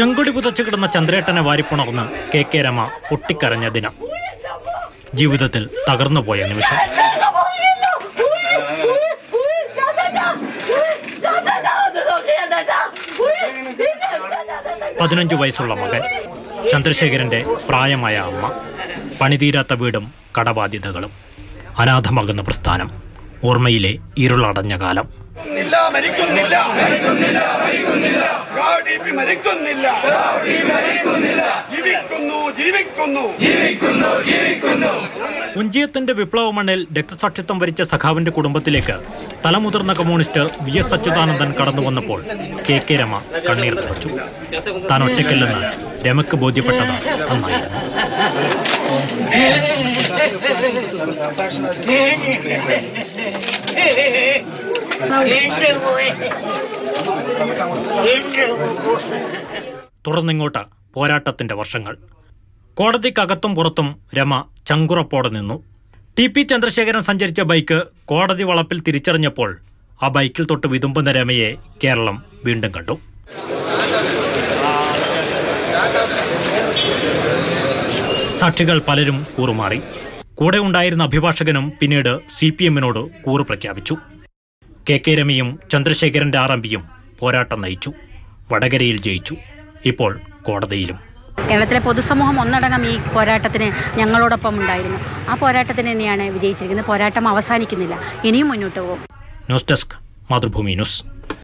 ചെങ്കൊടി പുതച്ചു കിടന്ന ചന്ദ്രേട്ടനെ വാരിപ്പുണർന്ന് കെ കെ രമ പൊട്ടിക്കരഞ്ഞ ദിനം ജീവിതത്തിൽ തകർന്നുപോയ നിമിഷം പതിനഞ്ചു വയസ്സുള്ള മകൻ ചന്ദ്രശേഖരന്റെ പ്രായമായ അമ്മ പണിതീരാത്ത വീടും കടബാധ്യതകളും അനാഥമാകുന്ന പ്രസ്ഥാനം ഓർമ്മയിലെ ഇരുളടഞ്ഞ കാലം ഇല്ല മരിക്കുന്നില്ല സ്കൗട്ട് മരിക്കുന്നില്ല ജീവിക്കുന്നു ജീവിക്കുന്നു ഉഞ്ചിയത്തിന്റെ വിപ്ലവ മണ്ണിൽ രക്തസാക്ഷിത്വം വരിച്ച സഖാവിന്റെ കുടുംബത്തിലേക്ക് തലമുതിർന്ന കമ്മ്യൂണിസ്റ്റ് വി എസ് അച്യുതാനന്ദൻ കടന്നു വന്നപ്പോൾ കെ കെ രമ കണ്ണീർ തുടച്ചു താൻ ഒറ്റയ്ക്കല്ലെന്ന് രമയ്ക്ക് ബോധ്യപ്പെട്ടത് അന്നായിരുന്നു തുടർന്നിങ്ങോട്ട് പോരാട്ടത്തിന്റെ വർഷങ്ങൾ കോടതിക്കകത്തും പുറത്തും രമ ചങ്കുറപ്പോടെ നിന്നു ടി പി ചന്ദ്രശേഖരൻ സഞ്ചരിച്ച ബൈക്ക് കോടതി വളപ്പിൽ തിരിച്ചറിഞ്ഞപ്പോൾ ആ ബൈക്കിൽ തൊട്ട് വിതുമ്പുന്ന രമയെ കേരളം വീണ്ടും കണ്ടു സാക്ഷികൾ പലരും കൂറുമാറി കൂടെ ഉണ്ടായിരുന്ന അഭിഭാഷകനും പിന്നീട് സി പി എമ്മിനോട് കൂറ് പ്രഖ്യാപിച്ചു കെ കെ രമയും ചന്ദ്രശേഖരന്റെ ആർ എം പിയും പോരാട്ടം നയിച്ചു വടകരയിൽ ജയിച്ചു ഇപ്പോൾ കോടതിയിലും കേരളത്തിലെ പൊതുസമൂഹം ഒന്നടങ്കം ഈ പോരാട്ടത്തിന് ഞങ്ങളോടൊപ്പം ഉണ്ടായിരുന്നു ആ പോരാട്ടത്തിന് തന്നെയാണ് വിജയിച്ചിരിക്കുന്നത് പോരാട്ടം അവസാനിക്കുന്നില്ല ഇനിയും മുന്നോട്ട് പോകും ന്യൂസ് ഡെസ്ക് മാതൃഭൂമി ന്യൂസ്